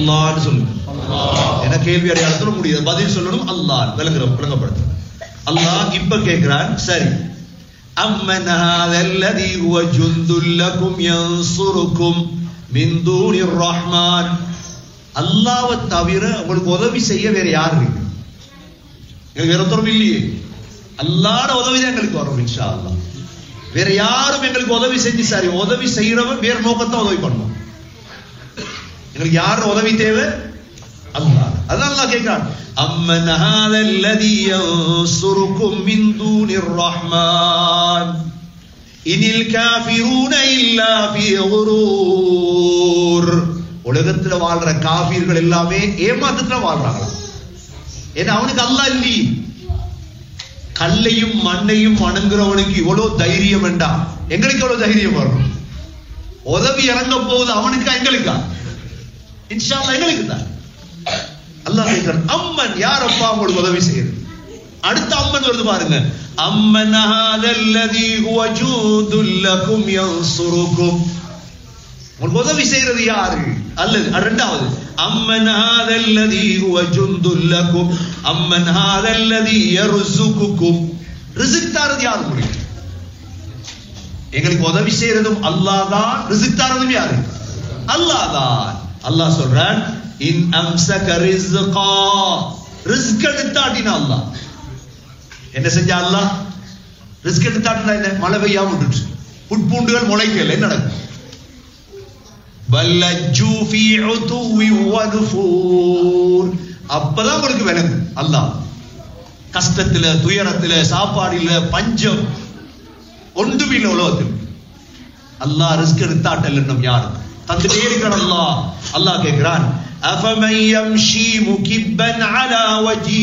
அல்லாஹ்னு சொல்லுங்க என கேள்வி அடையாளத்தோட முடியாது பதில் சொல்லணும் அல்லாஹ் விளங்குற விளங்கப்படுத்து அல்லாஹ் இப்ப கேட்கிறான் சரி أمن هذا الذي هو جند لكم ينصركم من دون الرحمن அல்லாஹ்வை தவிர உங்களுக்கு உதவி செய்ய வேற யார் இருக்கு எங்களுக்கு வேற ஒருத்தரும் இல்லையே அல்லாட உதவி தான் எங்களுக்கு வரும் இன்ஷா அல்லாஹ் வேற யாரும் எங்களுக்கு உதவி செஞ்சு சரி உதவி செய்யறவன் வேற நோக்கத்தை உதவி பண்ணுவோம் எங்களுக்கு யார் உதவி தேவை அல்லாஹ் அதான் அல்லாஹ் கேட்கிறான் அம்மன் ஹாத அல்லதி யன்சுருக்கும் மின் தூனிர் ரஹ்மான் இனில் காஃபிரூன இல்லா ஃபீ குரூர் உலகத்துல வாழ்ற காஃபிர்கள் எல்லாமே ஏமாத்தத்துல வாழ்றாங்க ஏன்னா அவனுக்கு அல்லாஹ் இல்லி கல்லையும் மண்ணையும் வணங்குறவனுக்கு இவ்வளவு தைரியம் வேண்டாம் எங்களுக்கு எவ்வளவு தைரியம் வரும் உதவி இறங்க போகுது அவனுக்கா எங்களுக்கா இன்ஷா அல்லாஹ் எங்களுக்கு தான் அல்லாஹ் கேட்கிறான் அம்மன் யார் அப்பா உங்களுக்கு உதவி செய்யுது அடுத்த அம்மன் வருது பாருங்க அம்மன் ஹாதல்லதி ஹுவ ஜூதுல் லகும் யன்சுருக்கும் உங்களுக்கு உதவி செய்யறது யாரு அல்லது அது ரெண்டாவது அம்மன் ஹாதல்லதி ஹுவ ஜுந்துல் லகும் அம்மன் ஹாதல்லதி யர்சுகுக்கும் ரிஸ்க் தரது யாரு உங்களுக்கு எங்களுக்கு உதவி செய்யறதும் அல்லாஹ் தான் ரிஸ்க் தரதும் யாரு அல்லாஹ் தான் அல்லாஹ் சொல்றான் இன் அம்சக ரிஸ்கா ரிஸ்க் எடுத்தாட்டினா அல்லாஹ் என்ன செஞ்சா அல்லாஹ் ரிஸ்க் எடுத்தாட்டினா என்ன மழை பெய்யாம விட்டுச்சு புட்பூண்டுகள் முளைக்கல என்ன நடக்கும் பல்லஜ்ஜு ஃபீ உதுவி வனுஃபூர் அப்பதான் உங்களுக்கு விளங்கும் அல்லாஹ் கஷ்டத்துல துயரத்துல சாப்பாடு இல்ல பஞ்சம் ஒன்றுமில்ல உலகத்தில் அல்லாஹ் ரிஸ்க் எடுத்தாட்டல் என்னும் யாரு தந்துட்டே இருக்கிறான் அல்லாஹ் அல்லாஹ் கேட்கிறான் அஃபமன் யம்ஷி முகிப்பன் அலா வஜி